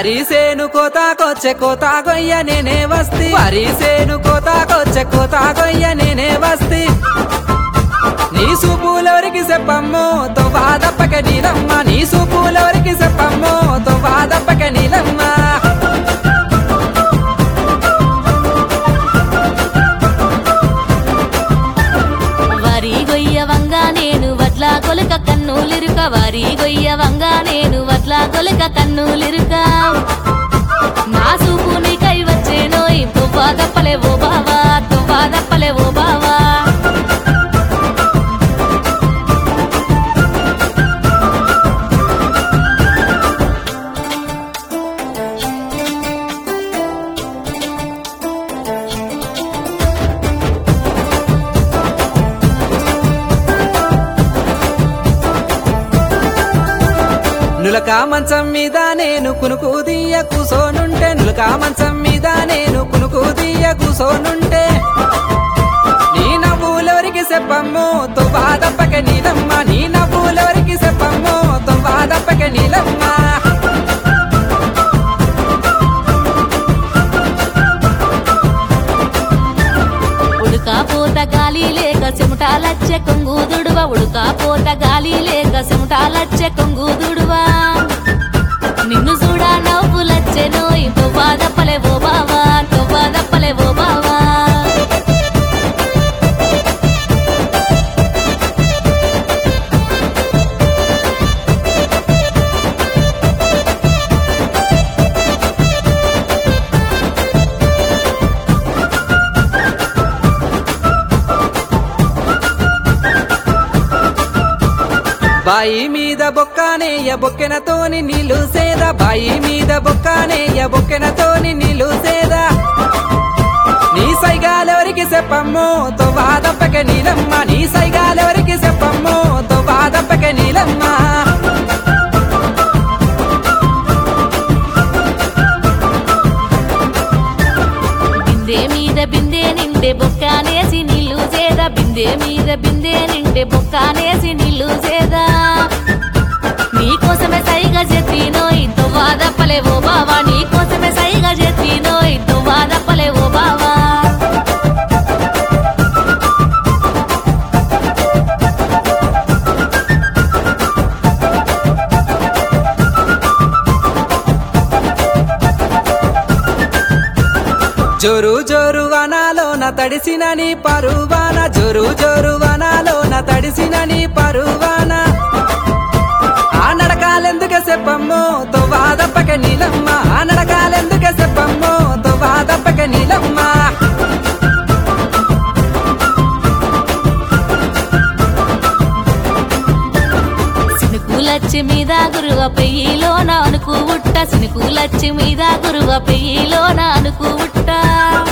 వరి సేను కోతాకొచ్చే కోతా గొయ్య నేనే వస్తి వరి సేను కోతాకొచ్చే కోతా గొయ్య నేనే వస్తి నీ సూపులవరికి చెప్పమ్మో తో బాధప్పక నీలమ్మ నీ సూపులవరికి చెప్పమ్మో తో బాధప్పక నీలమ్మ వరి గొయ్యవంగా నేను వడ్ల కొలుక కన్నులిరుక వరి గొయ్యవంగా నేను వడ్ల కొలుక కన్నులిరుక నా సూపు నీకై వచ్చేనో తువ్వా దప్పలే ఓ బావా తువ్వా దప్పలే ఓ బావా నులక మంచం మీద నేను కునుకు దియ్య కూసోనుంటే నులక మంచం మీద నేను కునుకు దియ్య కూసోనుంటే నీ నవ్వులవరికి చెప్పమ్మో తో బాధప్పక నీలమ్మ నీ నవ్వులవరికి చెప్పమ్మో తో బాధప్పక నీలమ్మ ఉడుకా పోత గాలి లేక చెమటాలచ్చే కొంగుదుడువ ఉడుకా పోత గాలి లేక చెమటాలచ్చే కొంగుదుడువా నిన్ను చూడా నవ్వులచ్చెనో తువ్వా దప్పలే ఓ బావా తువ్వా దప్పలే ఓ బావా బాయి మీద బొక్కానేయ బొక్కెనతోని నీళ్ళు సేద బాయి మీద బొక్కానేయ బొక్కెనతోని నీళ్ళు సేద నీ సైగాలెవరికి చెప్పమ్మో తో బాధప్పక నీలమ్మ నీ సైగాలెవరికి చెప్పమ్మో తో బాధప్పక నీలమ్మ బిందె మీద బిందె నిండే బొక్కానేసి నీళ్లు చేదా బిందె మీద బిందె నిండే బొక్కానేసి నీళ్లు చేదా నీకోసమే సైగా చెత్తినో ఇంతో వాదప్పలే ఓ బావా నీకోసమే సైగా చెత్తినో ఇంతో వాదప్పలే ఓ బావా జోరు జోరు వనాలో నా తడిసిన నీ పరువాన జోరు జోరు వనాలో నా తడిసిన నీ పరువాన ఆ నడకాలెందుకే చెప్పమ్మో తో బాధప్పక నీలమ్మ ఆ నడకాలెందుకే చెప్పమ్మో తో బాధప్పక నీలమ్మ సినుకులచ్చి మీద గురువ పెయ్యిలోన అనుకు ఉట్ట సినుకులచ్చి మీద గురువ పెయ్యిలోన అనుకు ఉట్ట